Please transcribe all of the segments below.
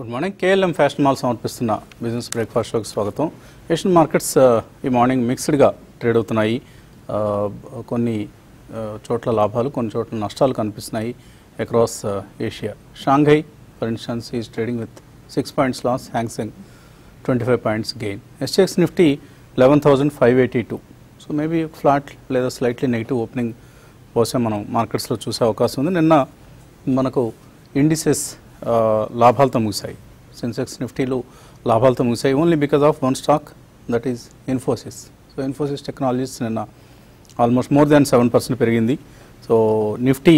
Good morning KLM fashion mall సమర్పిస్తున్న business breakfast షోకి స్వాగతం ఏషియన్ మార్కెట్స్ ఆ, ఈ మార్నింగ్ మిక్స్డ్గా ట్రేడ్ అవుతున్నాయి ఆ, కొన్ని ఆ, చోట్ల లాభాలు కొన్ని చోట్ల నష్టాలు కనిపిస్తున్నాయి across Asia Shanghai for instance is trading with six points loss Hang Seng twenty five points gain SGX Nifty eleven thousand five eighty two so maybe flat లేదా స్లైట్లీ నెగిటివ్ ఓపెనింగ్ బహుశా మనం మార్కెట్స్లో చూసే అవకాశం ఉంది నిన్న మనకు ఇండిసెస్ లాభాలతో ముగిశాయి సెన్సెక్స్ నిఫ్టీలు లాభాలతో ముగిశాయి only because of one stock that is Infosys so Infosys Technologies నిన్న almost more than seven percent పెరిగింది సో నిఫ్టీ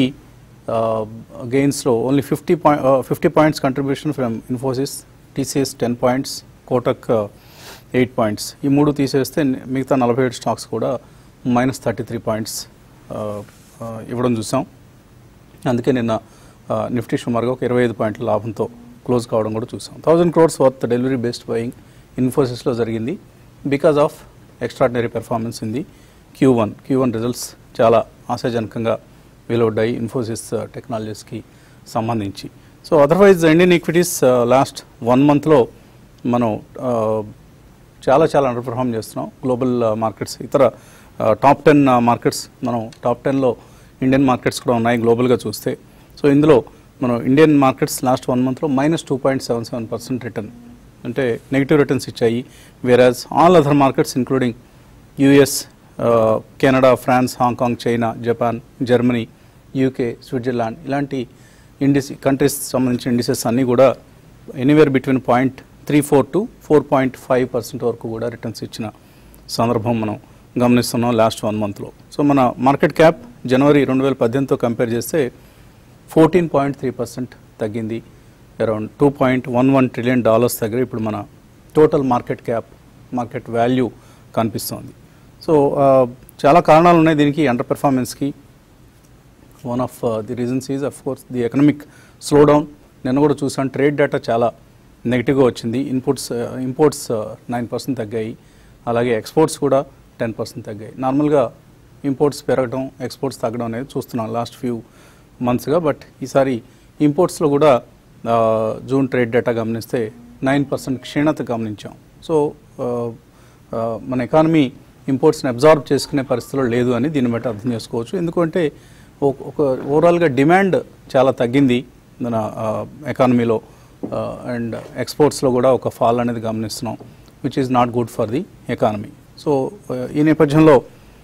గెయిన్స్లో only fifty point fifty points contribution from Infosys TCS ten points Kotak eight points ఈ మూడు తీసేస్తే మిగతా నలభై ఏడు స్టాక్స్ కూడా మైనస్ థర్టీ త్రీ పాయింట్స్ ఇవ్వడం చూసాం అందుకే నిన్న ఆ, నిఫ్టీ సుమారుగా ఒక ఇరవై ఐదు పాయింట్ల లాభంతో క్లోజ్ కావడం కూడా చూసాం thousand crores worth delivery based buying ఇన్ఫోసిస్లో జరిగింది because of extraordinary performance in the Q one Q one results చాలా ఆశాజనకంగా వెలువడ్డాయి ఇన్ఫోసిస్ టెక్నాలజీస్కి సంబంధించి so otherwise Indian equities last one మంత్లో మనం ఆ, చాలా చాలా అండర్ పర్ఫామ్ చేస్తున్నాం గ్లోబల్ మార్కెట్స్ ఇతర టాప్ టెన్ మార్కెట్స్ మనం టాప్ టెన్లో ఇండియన్ మార్కెట్స్ కూడా ఉన్నాయి గ్లోబల్గా చూస్తే సో ఇందులో మనం ఇండియన్ మార్కెట్స్ లాస్ట్ వన్ మంత్లో minus two point seven seven percent return అంటే నెగిటివ్ రిటర్న్స్ ఇచ్చాయి whereas all other markets including US Canada France Hong Kong China Japan Germany UK Switzerland ఇలాంటి ఇండిస్ కంట్రీస్ సంబంధించిన ఇండిసెస్ అన్నీ కూడా anywhere between point three four to four point five percent వరకు కూడా returns ఇచ్చిన సందర్భం మనం గమనిస్తున్నాం లాస్ట్ వన్ మంత్లో సో మన మార్కెట్ క్యాప్ జనవరి రెండు వేల పద్దెనిమిదితో కంపేర్ చేస్తే ఫోర్టీన్ పాయింట్ త్రీ పర్సెంట్ తగ్గింది around two point one one trillion dollars దగ్గర ఇప్పుడు మన total market cap market value కనిపిస్తోంది సో ఆ, చాలా కారణాలు ఉన్నాయి దీనికి అండర్ పెర్ఫార్మెన్స్కి one of the reasons is of course the economic slow down నిన్న కూడా చూసాను ట్రేడ్ డేటా చాలా నెగిటివ్గా వచ్చింది ఇన్పుట్స్ ఇంపోర్ట్స్ నైన్ పర్సెంట్ తగ్గాయి అలాగే ఎక్స్పోర్ట్స్ కూడా టెన్ పర్సెంట్ తగ్గాయి నార్మల్గా ఇంపోర్ట్స్ పెరగడం ఎక్స్పోర్ట్స్ తగ్గడం అనేది చూస్తున్నాం లాస్ట్ ఫ్యూ మంత్స్గా బట్ ఈసారి ఇంపోర్ట్స్లో కూడా ఆ, జూన్ ట్రేడ్ డేటా గమనిస్తే నైన్ పర్సెంట్ క్షీణత గమనించాం సో ఆ, ఆ, మన ఎకానమీ ఇంపోర్ట్స్ని అబ్జార్బ్ చేసుకునే పరిస్థితిలో లేదు అని దీన్ని బట్టి అర్థం చేసుకోవచ్చు ఎందుకంటే ఒక ఒక ఓవరాల్గా డిమాండ్ చాలా తగ్గింది మన ఆ, ఎకానమీలో అండ్ ఎక్స్పోర్ట్స్లో కూడా ఒక ఫాల్ అనేది గమనిస్తున్నాం which is not good for the economy so ఈ నేపథ్యంలో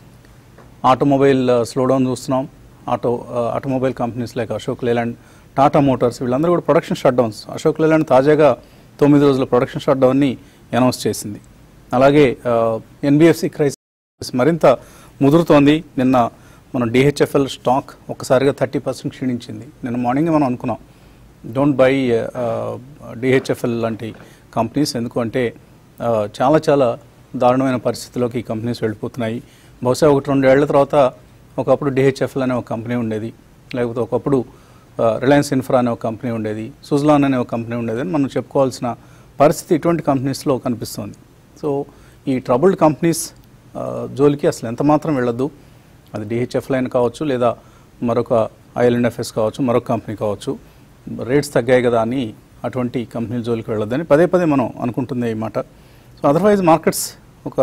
ఆటోమొబైల్ స్లో డౌన్ చూస్తున్నాం auto automobile companies like Ashok Leyland Tata Motors వీళ్ళందరూ కూడా production shut downs Ashok Leyland తాజాగా తొమ్మిది రోజుల ప్రొడక్షన్ షట్ డౌన్ని అనౌన్స్ చేసింది అలాగే ఎన్బిఎఫ్సి క్రైసిస్ మరింత ముదురుతోంది నిన్న మనం డిహెచ్ఎఫ్ఎల్ స్టాక్ ఒక్కసారిగా థర్టీ పర్సెంట్ క్షీణించింది నిన్న మార్నింగ్ మనం అనుకున్నాం డోంట్ బై డిహెచ్ఎఫ్ఎల్ లాంటి కంపెనీస్ ఎందుకంటే ఆ, చాలా చాలా దారుణమైన పరిస్థితిలోకి ఈ కంపెనీస్ వెళ్ళిపోతున్నాయి బహుశా ఒకటి రెండు ఏళ్ల తర్వాత ఒకప్పుడు డిహెచ్ఎఫ్ఎల్ అనే ఒక కంపెనీ ఉండేది లేకపోతే ఒకప్పుడు రిలయన్స్ ఇన్ఫ్రా అనే ఒక కంపెనీ ఉండేది సుజ్లాన్ అనే ఒక కంపెనీ ఉండేది అని మనం చెప్పుకోవాల్సిన పరిస్థితి ఇటువంటి కంపెనీస్లో కనిపిస్తుంది సో ఈ ట్రబుల్డ్ కంపెనీస్ ఆ, జోలికి అసలు ఎంత మాత్రం వెళ్ళొద్దు అది డిహెచ్ఎఫ్ లైన్ కావచ్చు లేదా మరొక ఐఎల్ఎన్ఎఫ్ఎస్ కావచ్చు మరొక కంపెనీ కావచ్చు రేట్స్ తగ్గాయి కదా అని అటువంటి కంపెనీల జోలికి వెళ్ళొద్దని పదే పదే మనం అనుకుంటుంది ఈ మాట సో అదర్వైజ్ మార్కెట్స్ ఒక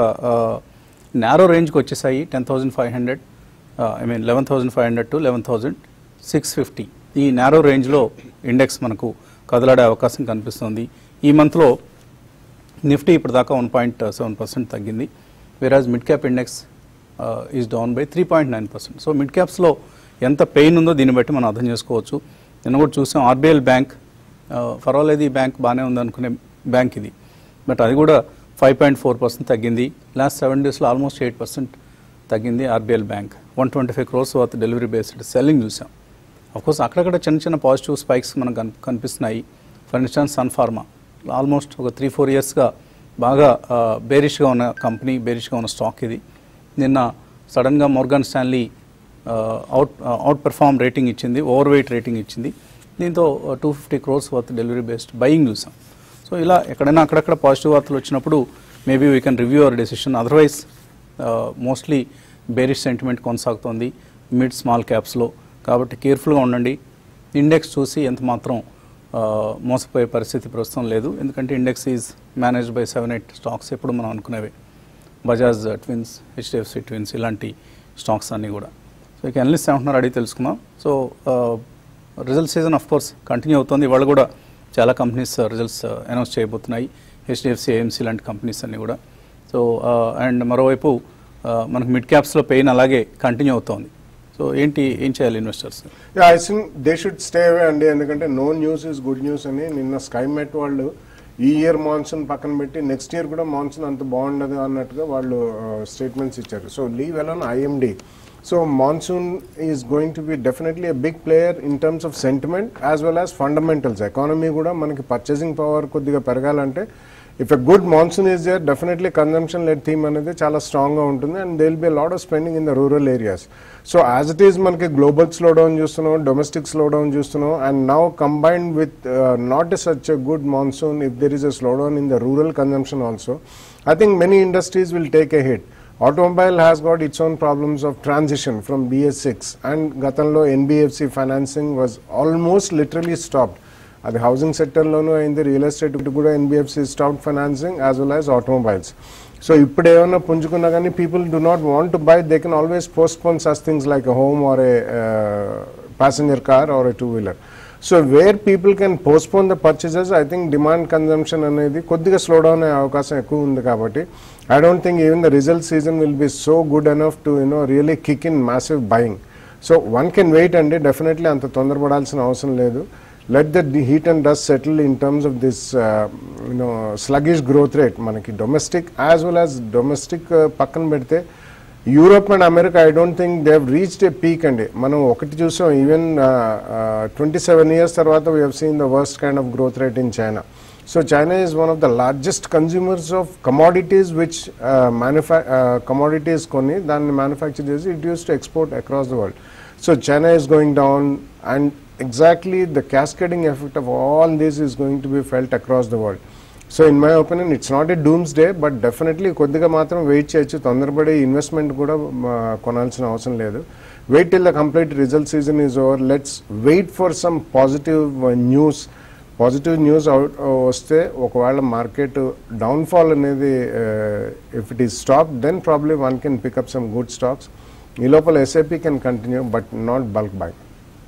నేరో రేంజ్కి వచ్చేసాయి ten thousand five hundred I mean eleven thousand five hundred to eleven thousand six fifty ఈ నేరో రేంజ్లో ఇండెక్స్ మనకు కదలాడే అవకాశం కనిపిస్తుంది ఈ మంత్లో నిఫ్టీ ఇప్పటిదాకా వన్ పాయింట్ సెవెన్ పర్సెంట్ తగ్గింది whereas mid cap index is down by three point nine percent so mid క్యాప్స్లో ఎంత పెయిన్ ఉందో దీన్ని బట్టి మనం అర్థం చేసుకోవచ్చు నిన్న కూడా చూసాం ఆర్బీఎల్ బ్యాంక్ పర్వాలేదు ఈ బ్యాంక్ బాగానే ఉంది అనుకునే బ్యాంక్ ఇది బట్ అది కూడా ఫైవ్ పాయింట్ ఫోర్ పర్సెంట్ తగ్గింది లాస్ట్ సెవెన్ డేస్లో ఆల్మోస్ట్ ఎయిట్ పర్సెంట్ తగ్గింది RBL bank one twenty five crores worth delivery based selling చూసాం కోర్స్ అక్కడక్కడ చిన్న చిన్న పాజిటివ్ స్పైక్స్ మనకు కన్- కనిపిస్తున్నాయి for instance Sun Pharma almost ఒక త్రీ ఫోర్ ఇయర్స్గా బాగా బేరిష్గా ఉన్న కంపెనీ బేరిష్గా ఉన్న స్టాక్ ఇది నిన్న సడన్గా Morgan Stanley out out perform rating ఇచ్చింది ఓవర్ వెయిట్ రేటింగ్ ఇచ్చింది దీంతో two fifty crores worth delivery based buying చూసాం సో ఇలా ఎక్కడైనా అక్కడక్కడ పాజిటివ్ వార్తలు వచ్చినప్పుడు maybe we can review our decision otherwise mostly bearish sentiment కొనసాగుతోంది మిడ్ స్మాల్ క్యాప్స్లో కాబట్టి కేర్ఫుల్గా ఉండండి ఇండెక్స్ చూసి ఎంత మాత్రం ఆ, మోసపోయే పరిస్థితి ప్రస్తుతం లేదు ఎందుకంటే index is managed by seven eight stocks ఎప్పుడు మనం అనుకునేవి బజాజ్ ట్విన్స్ హెచ్డిఎఫ్సి ట్విన్స్ ఇలాంటి స్టాక్స్ అన్నీ కూడా సో ఇక అనలిస్ట్ ఏమంటున్నారు అడిగి తెలుసుకుందాం so result season of course continue అవుతుంది ఇవాళ కూడా చాలా కంపెనీస్ రిజల్ట్స్ అనౌన్స్ చేయబోతున్నాయి హెచ్డిఎఫ్సి ఏఎంసీ లాంటి కంపెనీస్ అన్నీ కూడా సో అండ్ మరోవైపు ఆ, మనకు మిడ్ క్యాప్స్లో పెయిన్ అలాగే కంటిన్యూ అవుతోంది సో ఏంటి ఏం చేయాలి investors I think they should stay అవే అండి ఎందుకంటే no news is good news అని నిన్న స్కై మెట్ వాళ్ళు ఈ ఇయర్ మాన్సూన్ పక్కన పెట్టి నెక్స్ట్ ఇయర్ కూడా మాన్సూన్ అంత బాగుండదు అన్నట్టుగా వాళ్ళు స్టేట్మెంట్స్ ఇచ్చారు so leave alone IMD so monsoon is going to be definitely a big player in terms of sentiment as well as fundamentals economy కూడా మనకి పర్చేసింగ్ పవర్ కొద్దిగా పెరగాలంటే if a good monsoon is there definitely consumption led theme అనేది చాలా స్ట్రాంగ్గా ఉంటుంది and there will be lot of spending in the rural areas so as it is మనకి global slow down చూస్తున్నాం డొమెస్టిక్ స్లో డౌన్ చూస్తున్నాం and now combined with not such a good monsoon if there is a slow down in the rural consumption also I think many industries will take a hit automobile has got its own problems of transition from BS six and గతంలో NBFC financing was almost literally stopped అది housing సెక్టర్లోనూ అయింది real estate కూడా NBFC stop financing as well as automobiles so ఇప్పుడు ఏమైనా పుంజుకున్నా కానీ people do not want to buy they can always postpone such things like a home or a passenger car or a two wheeler so where people can postpone the purchases I think demand consumption అనేది కొద్దిగా slow down అయ్యే అవకాశం ఎక్కువ ఉంది కాబట్టి I don't think even the result season will be so good enough to you know really kick in massive buying so one can wait అండి definitely అంత తొందరపడాల్సిన అవసరం లేదు let the heat and dust settle in terms of this you know sluggish growth rate మనకి domestic as well as domestic పక్కన పెడితే Europe and America I don't think they reached a peak అండి మనం ఒకటి చూసాం ఈవెన్ ట్వంటీ సెవెన్ ఇయర్స్ తర్వాత we have seen the worst kind of growth rate in China so China is one of the largest consumers of commodities which మ్యానుఫ్యా commodities కొని దాన్ని manufacture చేసి it use to export across the world so China is going down and exactly the cascading effect of all this is going to be felt across the world. So in my opinion it's not a doomsday but definitely కొద్దిగా మాత్రం wait చేయొచ్చు తొందరపడి investment కూడా మ, కొనాల్సిన అవసరం లేదు wait till the complete result season is over let's wait for some positive news positive news out వస్తే ఒకవేళ మార్కెట్ డౌన్ఫాల్ అనేది if it is stop then probably one can pick up some good stocks ఈ లోపల SIP can continue but not bulk buy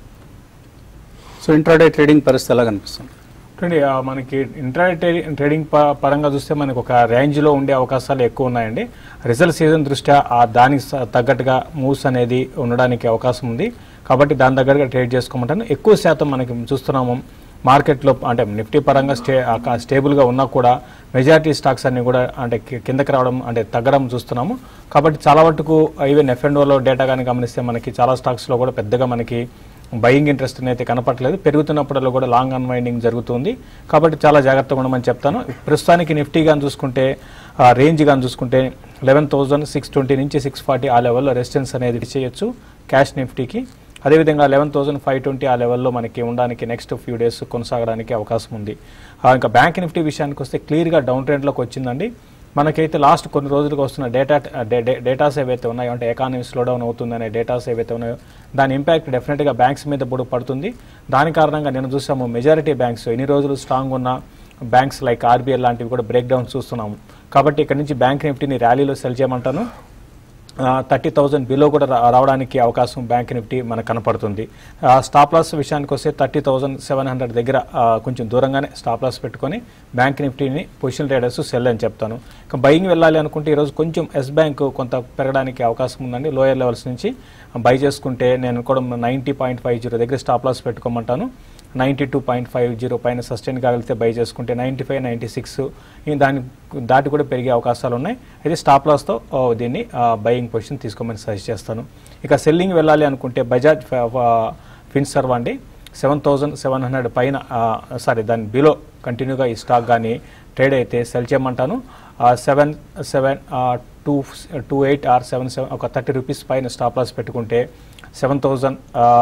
so intraday trading పరిస్థితి ఎలా కనిపిస్తుంది చూడండి ఆ, మనకి ఇంట్రా ట్రేడింగ్ ప- పరంగా చూస్తే మనకు ఒక రేంజ్లో ఉండే అవకాశాలు ఎక్కువ ఉన్నాయండి రిజల్ట్ సీజన్ దృష్ట్యా ఆ దానికి స- తగ్గట్టుగా మూవ్స్ అనేది ఉండడానికి అవకాశం ఉంది కాబట్టి దాని తగ్గట్టుగా ట్రేడ్ చేసుకోమంటాను ఎక్కువ శాతం మనకి చూస్తున్నాము మార్కెట్లో అంటే నిఫ్టీ పరంగా స్టే ఆ స్టేబుల్గా ఉన్నా కూడా మెజారిటీ స్టాక్స్ అన్ని కూడా అంటే కి- కిందకి రావడం అంటే తగ్గడం చూస్తున్నాము కాబట్టి చాలా మటుకు ఈవెన్ ఎఫ్ఎండ్ఓలో డేటా కానీ గమనిస్తే మనకి చాలా స్టాక్స్లో కూడా పెద్దగా మనకి బయింగ్ ఇంట్రెస్ట్ అయితే కనపట్లేదు పెరుగుతున్నప్పుడల్లా కూడా లాంగ్ అన్వైండింగ్ జరుగుతుంది కాబట్టి చాలా జాగ్రత్తగా ఉండమని చెప్తాను ప్రస్తుతానికి నిఫ్టీ కానీ చూసుకుంటే ఆ రేంజ్ కానీ చూసుకుంటే లెవెన్ థౌసండ్ సిక్స్ ట్వంటీ నుంచి సిక్స్ ఫార్టీ ఆ లెవెల్లో రెసిస్టెన్స్ అనేది చేయొచ్చు క్యాష్ నిఫ్టీకి అదేవిధంగా లెవెన్ థౌసండ్ ఫైవ్ ట్వంటీ ఆ లెవెల్లో మనకి ఉండడానికి నెక్స్ట్ ఫ్యూ డేస్ కొనసాగడానికి అవకాశం ఉంది ఆ, ఇంకా బ్యాంక్ నిఫ్టీ విషయానికి వస్తే క్లియర్గా డౌన్ ట్రెండ్లోకి వచ్చిందండి మనకైతే లాస్ట్ కొన్ని రోజులుగా వస్తున్న డేటా డేటాస్ ఏవైతే ఉన్నాయో అంటే ఎకానమీ స్లో డౌన్ అవుతుందనే డేటాస్ ఏవైతే ఉన్నాయో దాని ఇంపాక్ట్ డెఫినెట్గా బ్యాంక్స్ మీద ఇప్పుడు పడుతుంది దాని కారణంగా నేను చూసాము మెజారిటీ బ్యాంక్స్ ఎన్ని రోజులు స్ట్రాంగ్ ఉన్న బ్యాంక్స్ లైక్ ఆర్బీఐ లాంటివి కూడా బ్రేక్ డౌన్ చూస్తున్నాము కాబట్టి ఇక్కడ నుంచి బ్యాంక్ నిఫ్టీని ర్యాలీలో సెల్ చేయమంటాను థర్టీ థౌజండ్ బిలో కూడా రా- రావడానికి అవకాశం బ్యాంక్ నిఫ్టీ మనకు కనపడుతుంది ఆ, స్టాప్ లాస్ విషయానికి వస్తే థర్టీ థౌజండ్ సెవెన్ హండ్రెడ్ దగ్గర ఆ, కొంచెం దూరంగానే స్టాప్ లాస్ పెట్టుకొని బ్యాంక్ నిఫ్టీని పొజిషన్ ట్రేడర్స్ సెల్ అని చెప్తాను ఇక బయింగ్ వెళ్ళాలి అనుకుంటే ఈరోజు కొంచెం ఎస్ బ్యాంక్ కొంత పెరగడానికి అవకాశం ఉందండి లోయర్ లెవెల్స్ నుంచి బై చేసుకుంటే నేను కూడా నైంటీ పాయింట్ ఫైవ్ జీరో దగ్గర స్టాప్ లాస్ పెట్టుకోమంటాను ninety two point five zero పైన సస్టైన్ కాగలిగితే బై చేసుకుంటే నైంటీ ఫైవ్ నైంటీ సిక్స్ దాని దాటి కూడా పెరిగే అవకాశాలు ఉన్నాయి అయితే స్టాప్ లాస్తో దీన్ని బయింగ్ పొజిషన్ తీసుకోమని సజెస్ట్ చేస్తాను ఇక సెల్లింగ్ వెళ్ళాలి అనుకుంటే బజాజ్ ఫిన్సర్వ్ అండి సెవెన్ థౌజండ్ సెవెన్ హండ్రెడ్ పైన సారీ దాని బిలో కంటిన్యూగా ఈ స్టాక్ కానీ ట్రేడ్ అయితే సెల్ చేయమంటాను seven seven two two eight or seven seven ఒక థర్టీ రూపీస్ పైన స్టాప్ లాస్ పెట్టుకుంటే seven thousand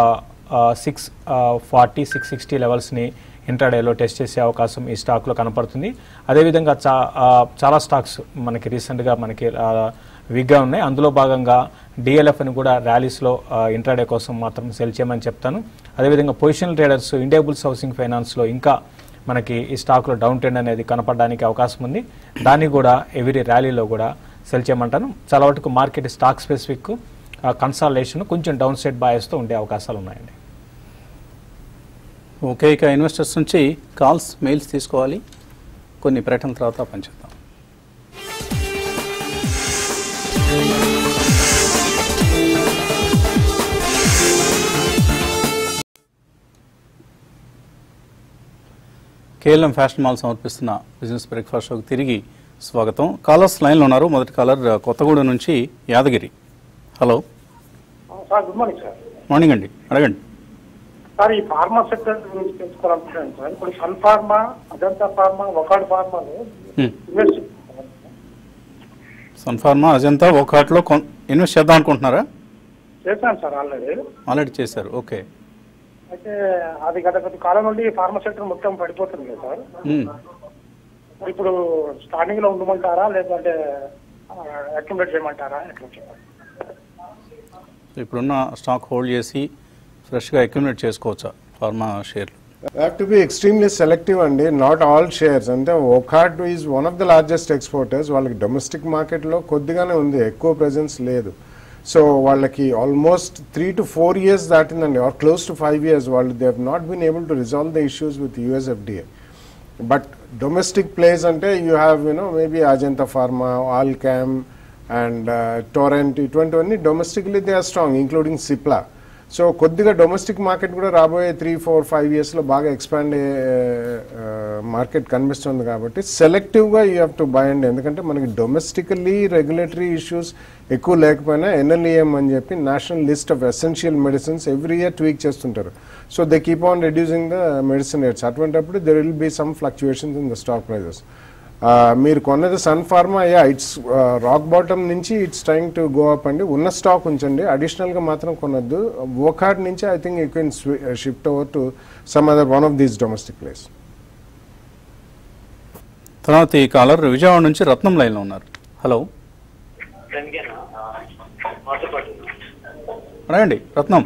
six forty six sixty లెవెల్స్ని ఇంట్రాడేలో టెస్ట్ చేసే అవకాశం ఈ స్టాక్లో కనపడుతుంది అదేవిధంగా చా ఆ, చాలా స్టాక్స్ మనకి రీసెంట్గా మనకి వీక్గా ఉన్నాయి అందులో భాగంగా డిఎల్ఎఫ్ని కూడా ర్యాలీస్లో ఇంట్రాడే కోసం మాత్రం సెల్ చేయమని చెప్తాను అదేవిధంగా పొజిషనల్ ట్రేడర్స్ ఇండియాబుల్స్ హౌసింగ్ ఫైనాన్స్లో ఇంకా మనకి ఈ స్టాక్లో డౌన్ ట్రెండ్ అనేది కనపడడానికి అవకాశం ఉంది దాన్ని కూడా ఎవ్రీ ర్యాలీలో కూడా సెల్ చేయమంటాను చాలా వరకు మార్కెట్ స్టాక్ స్పెసిఫిక్ కన్సాలేషన్ కొంచెం డౌన్ సైడ్ బాయస్తో ఉండే అవకాశాలు ఉన్నాయండి ఓకే ఇక ఇన్వెస్టర్స్ నుంచి కాల్స్ మెయిల్స్ తీసుకోవాలి కొన్ని ప్రకటనల తర్వాత పనిచేద్దాం కేఎల్ఎం ఫ్యాషన్ మాల్ సమర్పిస్తున్న బిజినెస్ బ్రేక్ఫాస్ట్ షోకి తిరిగి స్వాగతం కాలర్స్ లైన్లో ఉన్నారు మొదటి కాలర్ కొత్తగూడెం నుంచి Yadagiri hello sir good morning sir morning అండి అడగండి సార్ ఈ ఫార్మా సెక్టర్ గురించి తెలుసుకోవాలనుకుంటున్నాను సార్ ఇప్పుడు Sun Pharma Ajanta Pharma Wockhardt ఫార్మాలు Hmm. ఇన్వెస్ట్ సన్ఫార్మా అజంతా ఒకటిలో ఇన్వెస్ట్ చేద్దాం అనుకుంటున్నారా చేశాను సార్ ఆల్రెడీ ఆల్రెడీ చేశారు ఓకే అయితే అది గత కొద్ది కాలం నుండి ఫార్మా సెక్టర్ మొత్తం పడిపోతుంది కదా సార్ మ్మ్. ఇప్పుడు స్టార్టింగ్ లో ఉండమంటారా లేదంటే అక్యుములేట్ చేయమంటారా ఎట్లా చెప్పాలి ఇప్పుడున్న స్టాక్ హోల్డ్ చేసి ఫ్రెష్గా అక్యుమిలేట్ చేసుకోవచ్చా ఫార్మా షేర్లు have to be extremely selective అండి నాట్ ఆల్ షేర్స్ అంటే Wockhardt is one of the largest exporters వాళ్ళకి డొమెస్టిక్ మార్కెట్లో కొద్దిగానే ఉంది ఎక్కువ ప్రెజెన్స్ లేదు సో వాళ్ళకి almost three to four years దాటిందండి or close to five years వాళ్ళు they have not been able to resolve the issues with USFDA but domestic plays అంటే you have you know maybe Ajanta Pharma Alkem and Torrent ఇటువంటివన్నీ domestically they are strong including Cipla so కొద్దిగా domestic market కూడా రాబోయే three four five ఇయర్స్లో బాగా expand అయ్యే market కనిపిస్తుంది కాబట్టి సెలెక్టివ్గా యూ హ్యావ్ టు బై అండి ఎందుకంటే మనకి డొమెస్టికల్లీ రెగ్యులేటరీ ఇష్యూస్ ఎక్కువ లేకపోయినా ఎన్ఎల్ఈఎం అని చెప్పి national list of essential medicines every year tweak చేస్తుంటారు so they keep on reducing the medicine rates అటువంటిప్పుడు there will be some fluctuations in the stock prices మీరు కొన్నది Sun Pharma yeah it's rock bottom నుంచి it's trying to go up అండి ఉన్న stock ఉంచండి అడిషనల్గా మాత్రం కొనొద్దు ఓకార్డ్ నుంచి I think you can shift over to some other one of these domestic plays తర్వాత ఈ కాలర్ విజయవాడ నుంచి రత్నం లైన్లో ఉన్నారు హలో అడగండి రత్నం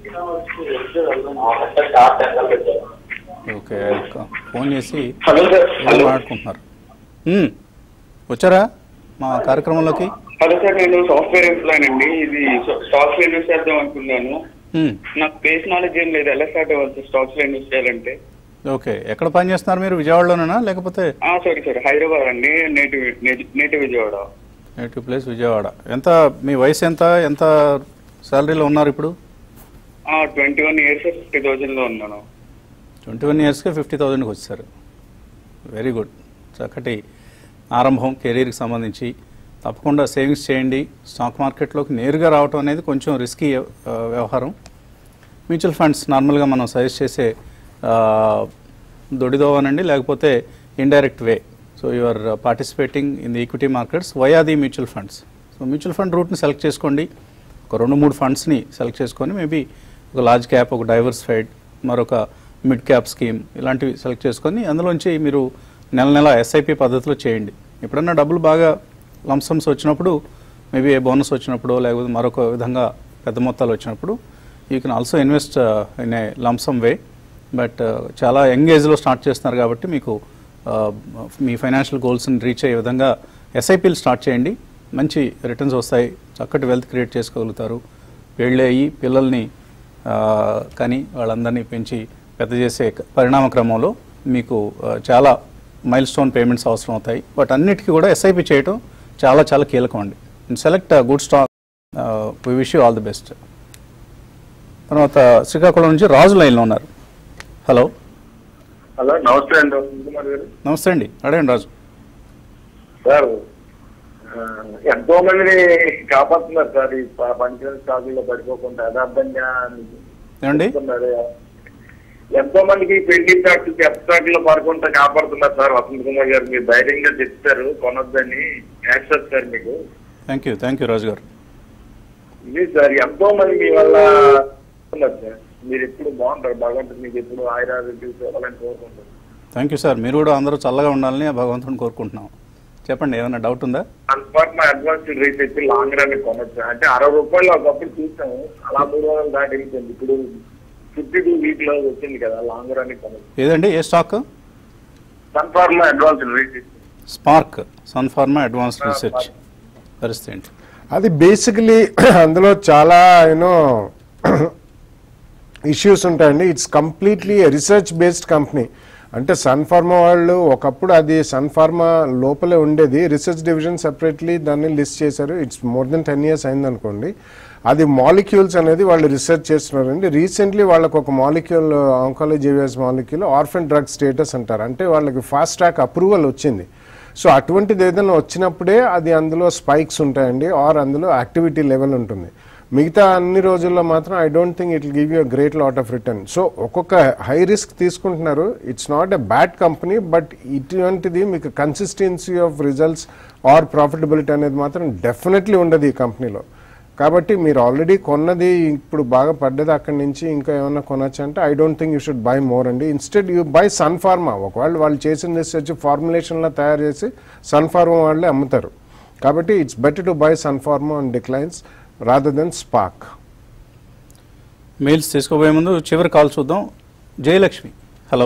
ఓకే ఫోన్ చేసి హలో సార్ ఏం హలో మాట్లాడుకుంటున్నారు మ్మ్. వచ్చారా మా కార్యక్రమంలోకి హలో సార్ నేను సాఫ్ట్వేర్ ఎంప్లాయ్ అండి ఇది స్టాక్స్ లో ఇన్వెస్ట్ చేద్దాం అనుకున్నాను మ్మ్. నాకు బేస్ నాలెడ్జ్ ఏం లేదు ఎలా స్టార్ట్ అవ్వచ్చు స్టాక్స్ లో ఇన్వెస్ట్ చేయాలంటే ఓకే ఎక్కడ పని చేస్తున్నారు మీరు విజయవాడలోనేనా లేకపోతే ఆ సారీ సార్ హైదరాబాద్ అండి native native Vijayawada native place Vijayawada ఎంత మీ వయసు ఎంత ఎంత శాలరీలో ఉన్నారు ఇప్పుడు twenty one years fifty thousand లో ఉన్నాను ట్వంటీ వన్ ఇయర్స్కి ఫిఫ్టీ థౌజండ్కి వచ్చారు వెరీ గుడ్ చక్కటి ఆరంభం కెరీర్కి సంబంధించి తప్పకుండా సేవింగ్స్ చేయండి స్టాక్ మార్కెట్లోకి నేరుగా రావటం అనేది కొంచెం రిస్కీ ఆ, వ్యవహారం మ్యూచువల్ ఫండ్స్ నార్మల్గా మనం సజెస్ట్ చేసే ఆ, దొడిదోవనండి లేకపోతే indirect way so you are participating in the equity markets via the mutual funds so mutual fund రూట్ని సెలెక్ట్ చేసుకోండి ఒక రెండు మూడు ఫండ్స్ని సెలెక్ట్ చేసుకొని మేబీ ఒక లార్జ్ క్యాప్ ఒక డైవర్సిఫైడ్ మరొక మిడ్ క్యాప్ స్కీమ్ ఇలాంటివి సెలెక్ట్ చేసుకొని అందులోంచి మీరు నెల నెల ఎస్ఐపి పద్ధతిలో చేయండి ఎప్పుడన్నా డబ్బులు బాగా లంసమ్స్ వచ్చినప్పుడు మేబీ ఏ బోనస్ వచ్చినప్పుడు లేకపోతే మరొక విధంగా పెద్ద మొత్తాలు వచ్చినప్పుడు you can also invest in a lumpsum way but చాలా యంగ్ ఏజ్లో స్టార్ట్ చేస్తున్నారు కాబట్టి మీకు uh, మీ ఫైనాన్షియల్ గోల్స్ని రీచ్ అయ్యే విధంగా ఎస్ఐపీలు స్టార్ట్ చేయండి మంచి రిటర్న్స్ వస్తాయి చక్కటి వెల్త్ క్రియేట్ చేసుకోగలుగుతారు పెళ్ళి అయ్యి పిల్లల్ని ఆ, కానీ వాళ్ళందరినీ పెంచి పెద్ద చేసే క- పరిణామ క్రమంలో మీకు ఆ, చాలా మైల్ స్టోన్ పేమెంట్స్ అవసరం అవుతాయి బట్ అన్నిటికీ కూడా ఎస్ఐపి చేయటం చాలా చాలా కీలకం అండి select good stock we wish you all the best తర్వాత శ్రీకాకుళం నుంచి రాజు లైన్లో ఉన్నారు హలో హలో నమస్తే అండి కుమార్ గారు నమస్తే అండి అడగండి రాజు సార్ ఆ, ఎంతో మందిని కాపాడుతున్నారు సార్ ఈ ప- పనికిరాని స్టాకుల్లో పడిపోకుండా యథార్థంగా ఏమండి చెప్తున్నారు. ఎంతో మందికి పెళ్లి స్టాక్ చెప్ స్టాక్ లో పడకుండా కాపాడుతున్నారు సార్ వసంత్ కుమార్ గారు మీరు ధైర్యంగా చెప్తారు కొనొద్దని యాక్సెస్ సార్ మీకు thank you thank you Raju garu ఇది సార్ ఎంతో మంది మీ వల్ల ఉన్నారు సార్ మీరు ఎప్పుడు బాగుంటారు భగవంతుడు మీకు ఎప్పుడు ఆయురారోగ్యం ఇవ్వాలని కోరుకుంటారు థ్యాంక్ యూ సార్ మీరు కూడా అందరూ చల్లగా ఉండాలని ఆ భగవంతుని కోరుకుంటున్నాం చెప్పండి ఏమైనా డౌట్ ఉందా అన్ఫార్మా అడ్వాన్స్డ్ రేట్ అయితే లాంగ్ రన్ కొనొచ్చు అంటే అరవై రూపాయలు ఒకప్పుడు చూసాము అలా మూడు వందలు దాటి వెళ్ళిపోయింది ఇప్పుడు ఫిఫ్టీ టూ వీక్ లో వచ్చింది కదా లాంగ్ రన్ ఏదండి a stock Sun Pharma advance release SPARC Sun Pharma advanced research పరిస్థితి ఏంటి అది బేసికలీ అందులో చాలా యూనో ఇష్యూస్ ఉంటాయండి it's completely research based company అంటే సన్ ఫార్మా వాళ్ళు ఒకప్పుడు అది సన్ ఫార్మా లోపలే ఉండేది రీసెర్చ్ డివిజన్ సెపరేట్లీ దాన్ని లిస్ట్ చేశారు it's more than ten years అయింది అనుకోండి అది మాలిక్యూల్స్ అనేది వాళ్ళు రీసెర్చ్ చేస్తున్నారండి రీసెంట్లీ వాళ్ళకు ఒక molecule oncology molecule orphan drug status అంటారు అంటే వాళ్ళకి ఫాస్ట్ ట్రాక్ అప్రూవల్ వచ్చింది సో అటువంటిది ఏదైనా వచ్చినప్పుడే అది అందులో స్పైక్స్ ఉంటాయండి ఆర్ అందులో యాక్టివిటీ లెవెల్ ఉంటుంది మిగతా అన్ని రోజుల్లో మాత్రం I don't think it give you great lot of return so ఒక్కొక్క హై రిస్క్ తీసుకుంటున్నారు it's not a bad company but ఇటువంటిది మీకు consistency of results or profitability అనేది మాత్రం డెఫినెట్లీ ఉండదు ఈ కంపెనీలో కాబట్టి మీరు ఆల్రెడీ కొన్నది ఇప్పుడు బాగా పడ్డది అక్కడి నుంచి ఇంకా ఏమైనా కొనొచ్చు అంటే I don't think you should buy more అండి instead you buy Sun Pharma ఒకవేళ వాళ్ళు చేసిన రీసెర్చ్ ఫార్ములేషన్లో తయారు చేసి సన్ ఫార్మా వాళ్ళే అమ్ముతారు కాబట్టి it's better to buy Sun Pharma and declines rather than SPARC mails తీసుకోబోయే ముందు చివరి కాల్ చూద్దాం జయలక్ష్మి హలో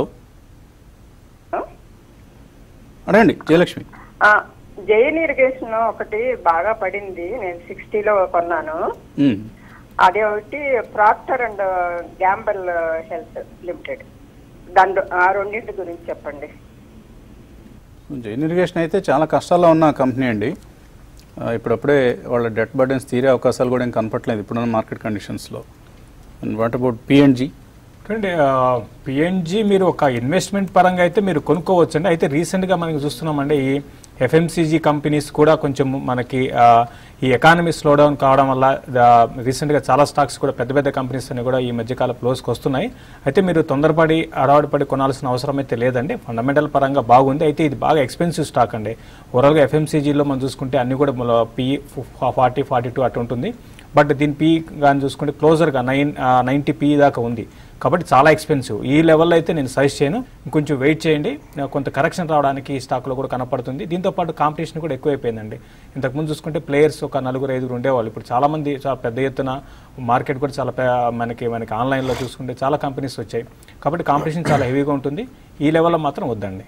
అడగండి జయలక్ష్మి ఆ, జైన్ ఇరిగేషన్ ఒకటి బాగా పడింది నేను సిక్స్టీలో కొన్నాను మ్మ్. అదే ఒకటి Procter and Gamble health limited దాని ఆ రెండింటి గురించి చెప్పండి జైన్ ఇరిగేషన్ అయితే చాలా కష్టాల్లో ఉన్న కంపెనీ అండి ఆ, ఇప్పుడప్పుడే వాళ్ళ డెట్ బర్డెన్స్ తీరే అవకాశాలు కూడా ఏం కనపట్లేదు ఇప్పుడున్న మార్కెట్ కండిషన్స్లో అండ్ వాట్ అబౌట్ పిఎన్జీ చూడండి పిఎన్జి మీరు ఒక ఇన్వెస్ట్మెంట్ పరంగా అయితే మీరు కొనుక్కోవచ్చు అండి అయితే రీసెంట్గా మనకి చూస్తున్నామండి ఈ ఎఫ్ఎంసీజీ కంపెనీస్ కూడా కొంచెం మనకి ఆ, ఈ ఎకానమీ స్లో డౌన్ కావడం వల్ల రీసెంట్గా చాలా స్టాక్స్ కూడా పెద్ద పెద్ద కంపెనీస్ అన్ని కూడా ఈ మధ్యకాల క్లోజ్కి వస్తున్నాయి అయితే మీరు తొందరపడి అడవాడిపడి కొనాల్సిన అవసరం అయితే లేదండి ఫండమెంటల్ పరంగా బాగుంది అయితే ఇది బాగా ఎక్స్పెన్సివ్ స్టాక్ అండి ఓవరాల్గా ఎఫ్ఎంసీజీలో మనం చూసుకుంటే అన్ని కూడా పీ ఫార్టీ ఫార్టీ టూ అటు ఉంటుంది బట్ దీని పీ కానీ చూసుకుంటే క్లోజర్గా నైన్ నైంటీ పీ దాకా ఉంది కాబట్టి చాలా ఎక్స్పెన్సివ్ ఈ లెవెల్లో అయితే నేను సజెస్ట్ చేయను ఇంకొంచెం వెయిట్ చేయండి ఆ, కొంత కరెక్షన్ రావడానికి ఈ స్టాక్లో కూడా కనపడుతుంది దీంతో పాటు కాంపిటీషన్ కూడా ఎక్కువైపోయిందండి ఇంతకుముందు చూసుకుంటే ప్లేయర్స్ ఒక నలుగురు ఐదుగురు ఉండేవాళ్ళు ఇప్పుడు చాలా మంది చాలా పెద్ద ఎత్తున మార్కెట్ కూడా చాలా పె- మనకి మనకి ఆన్లైన్లో చూసుకుంటే చాలా కంపెనీస్ వచ్చాయి కాబట్టి కాంపిటీషన్ చాలా హెవీగా ఉంటుంది ఈ లెవెల్లో మాత్రం వద్దండి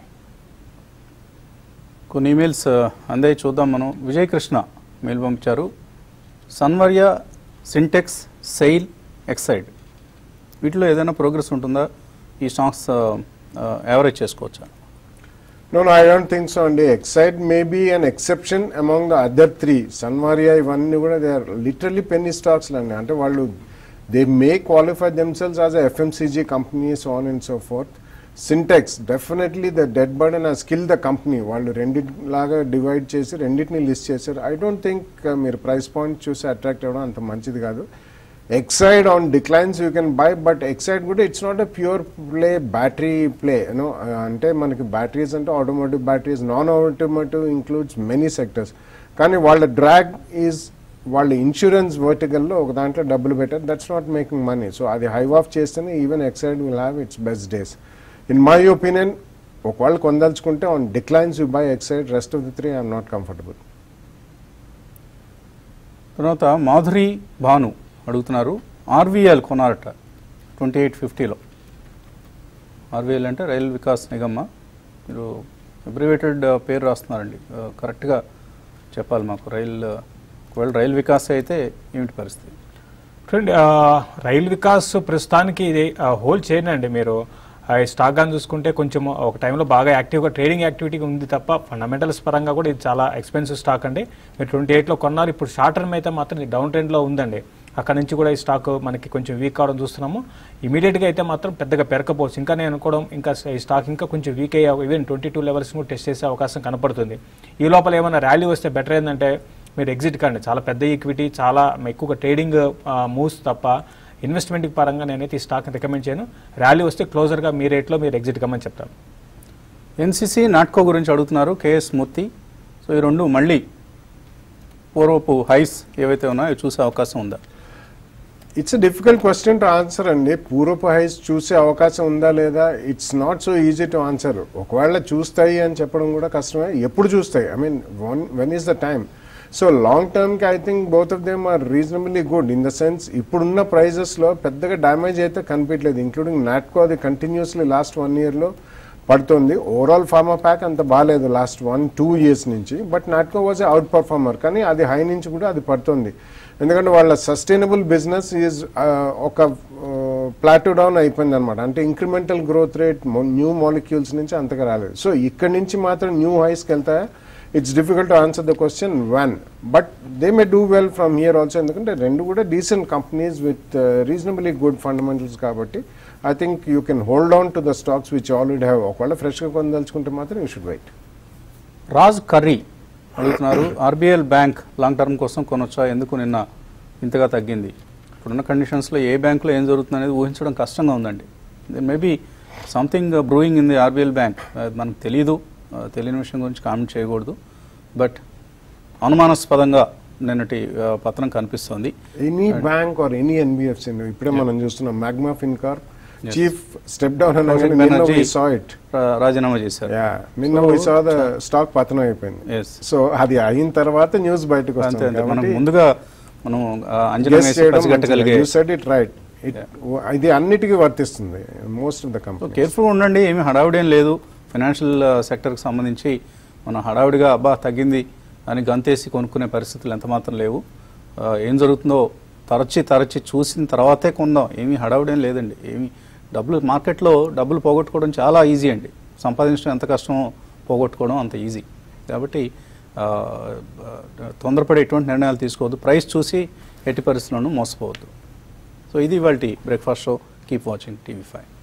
కొన్ని ఈమెయిల్స్ అందే చూద్దాం మనం విజయ్ కృష్ణ మెయిల్ పంపించారు సన్వర్య సింటెక్స్ సెయిల్ ఎక్సైడ్ వీటిలో ఏదైనా ప్రోగ్రెస్ ఉంటుందా ఈ స్టాక్స్ యావరేజ్ చేసుకోవచ్చా No, no, I don't think so. And Excite may be an exception among the other three. Sanvaria, ఇవన్నీ కూడా they are literally penny stocks అండి అంటే వాళ్ళు they may qualify themselves as a FMCG company so on and so fourth Sintex definitely the dead bird and skill the company వాళ్ళు రెండింటిలాగా divide చేసి రెండింటిని list చేశారు ఐ డోంట్ థింక్ మీరు price point చూసి అట్రాక్ట్ అవ్వడం అంత మంచిది కాదు Exide on declines you can buy but Exide కూడా it's not a pure play battery play you know అంటే మనకి బ్యాటరీస్ అంటే automotive batteries non automotive includes many sectors కానీ వాళ్ళ డ్రాగ్ ఈజ్ వాళ్ళ ఇన్సూరెన్స్ వర్టికల్లో ఒక దాంట్లో డబ్బులు పెట్టారు that's not making money so అది హైవ్ ఆఫ్ చేస్తేనే even Exide will have its best days in my opinion ఒకవేళ కొందలుచుకుంటే on declines you buy Exide rest of the three I'm not comfortable తర్వాత మాధురి భాను అడుగుతున్నారు ఆర్వీఎల్ కొనారట ట్వంటీ ఎయిట్ ఫిఫ్టీలో ఆర్వీఎల్ అంటే rail Vikas నిగమ్మ మీరు abbreviated పేరు రాస్తున్నారండి ఆ, కరెక్ట్గా చెప్పాలి మాకు రైల్ ఒకవేళ రైల్ వికాస్ అయితే ఏమిటి పరిస్థితి చూడండి ఆ, రైల్ వికాస్ ప్రస్తుతానికి ఇది హోల్డ్ చేయండి అండి మీరు ఆ, ఈ స్టాక్ కానీ చూసుకుంటే కొంచెం ఒక టైంలో బాగా యాక్టివ్గా ట్రేడింగ్ యాక్టివిటీ ఉంది తప్ప ఫండమెంటల్స్ పరంగా కూడా ఇది చాలా ఎక్స్పెన్సివ్ స్టాక్ అండి మీరు ట్వంటీ ఎయిట్లో కొన్నారు ఇప్పుడు షార్ట్ టర్మ్ అయితే మాత్రం ఇది డౌన్ ట్రెండ్లో ఉందండి అక్కడ నుంచి కూడా ఈ స్టాక్ మనకి కొంచెం వీక్ కావడం చూస్తున్నాము ఇమీడియట్గా అయితే మాత్రం పెద్దగా పెరకపోవచ్చు ఇంకా నేను అనుకోవడం ఇంకా ఈ స్టాక్ ఇంకా కొంచెం వీక్ అయ్యే ఈవెన్ ట్వంటీ టూ లెవెల్స్ కూడా టెస్ట్ చేసే అవకాశం కనపడుతుంది ఈ లోపల ఏమైనా ర్యాలీ వస్తే బెటర్ ఏంటంటే మీరు ఎగ్జిట్ కండి చాలా పెద్ద ఈక్విటీ చాలా ఎక్కువగా ట్రేడింగ్ మూవ్స్ తప్ప ఇన్వెస్ట్మెంట్ పరంగా నేనైతే ఈ స్టాక్ రికమెండ్ చేయను ర్యాలీ వస్తే క్లోజర్గా మీ రేట్లో మీరు ఎగ్జిట్ కమ్మని చెప్తాను ఎన్సీసీ నాట్కో గురించి అడుగుతున్నారు కేఎస్ మూర్తి సో ఈ రెండు మళ్ళీ పూర్వపు హైస్ ఏవైతే ఉన్నాయో అవి చూసే అవకాశం ఉందా it's difficult question to answer అండి పూర్వపు హైస్ చూసే అవకాశం ఉందా లేదా it's not so easy to answer ఒకవేళ చూస్తాయి అని చెప్పడం కూడా కష్టమే ఎప్పుడు చూస్తాయి I mean one when is the time so long టర్మ్కి I think both of them are reasonably good in the sense ఇప్పుడున్న ప్రైజెస్లో పెద్దగా డ్యామేజ్ అయితే కనిపించలేదు ఇంక్లూడింగ్ నాట్కో అది కంటిన్యూస్లీ లాస్ట్ వన్ ఇయర్లో పడుతుంది ఓవరాల్ ఫార్మా ప్యాక్ అంత బాగాలేదు లాస్ట్ వన్ టూ ఇయర్స్ నుంచి but Natco was out performer కానీ అది హై నుంచి కూడా అది పడుతుంది ఎందుకంటే వాళ్ళ సస్టైనబుల్ బిజినెస్ ఈజ్ ఒక ప్లాటో డౌన్ అయిపోయింది అనమాట అంటే incremental growth rate new molecules నుంచి అంతగా రాలేదు సో ఇక్కడ నుంచి మాత్రం న్యూ హైస్కి వెళ్తాయా it's difficult to answer the question one but they may do well from here also ఎందుకంటే రెండు కూడా decent companies with reasonably good fundamentals కాబట్టి I think you can hold on to the stocks which already have ఒకవేళ ఫ్రెష్గా కొనదలుచుకుంటే మాత్రం you should wait Raj కర్రీ అడుగుతున్నారు ఆర్బీఎల్ బ్యాంక్ లాంగ్ టర్మ్ కోసం కొనొచ్చా ఎందుకు నిన్న ఇంతగా తగ్గింది ఇప్పుడున్న కండిషన్స్లో ఏ బ్యాంకులో ఏం జరుగుతుంది అనేది ఊహించడం కష్టంగా ఉందండి maybe something brewing in the RBL bank మనకు తెలియదు ఆ, తెలియని విషయం గురించి కామెంట్ చేయకూడదు బట్ అనుమానాస్పదంగా నిన్నటి ఆ, పతనం కనిపిస్తోంది any bank or any NBFC ఇప్పుడే మనం చూస్తున్నాం Magma Fincorp chief step down Project అనగానే నిన్న Banerjee we saw it. రా- రాజీనామా చేశారు Yeah, నిన్న we saw the స్టాక్ పతనం అయిపోయింది Yes. సో అది అయిన తర్వాత న్యూస్ బయటకు అంతే వస్తుంది అంతే మనం కాబట్టి ముందుగా మనం ఆ, అంచనా guess వేసి చేయడం పసిగట్టగలిగే మంచిది. You said it right. It- ఇది అన్నిటికీ వర్తిస్తుంది మోస్ట్ ఆఫ్ ద కంపెనీ కేర్ఫుల్గా ఉండండి ఏమీ హడావిడి ఏం లేదు ఫైనాన్షియల్ సెక్టర్కి సంబంధించి మనం హడావిడిగా అబ్బా తగ్గింది అని గంతేసి కొనుక్కునే పరిస్థితులు ఎంత మాత్రం లేవు ఆ, ఏం జరుగుతుందో తరచి తరచి చూసిన తర్వాతే కొందాం ఏమీ హడావిడి ఏం లేదండి ఏమీ డబ్బులు మార్కెట్లో డబ్బులు పోగొట్టుకోవడం చాలా ఈజీ అండి సంపాదించడం ఎంత కష్టమో పోగొట్టుకోవడం అంత ఈజీ కాబట్టి ఆ, ఆ, తొందరపడి ఎటువంటి నిర్ణయాలు తీసుకోవద్దు ప్రైస్ చూసి ఎట్టి పరిస్థితుల్లోనూ మోసపోవద్దు సో ఇది ఇవాళ breakfast show keep watching TV five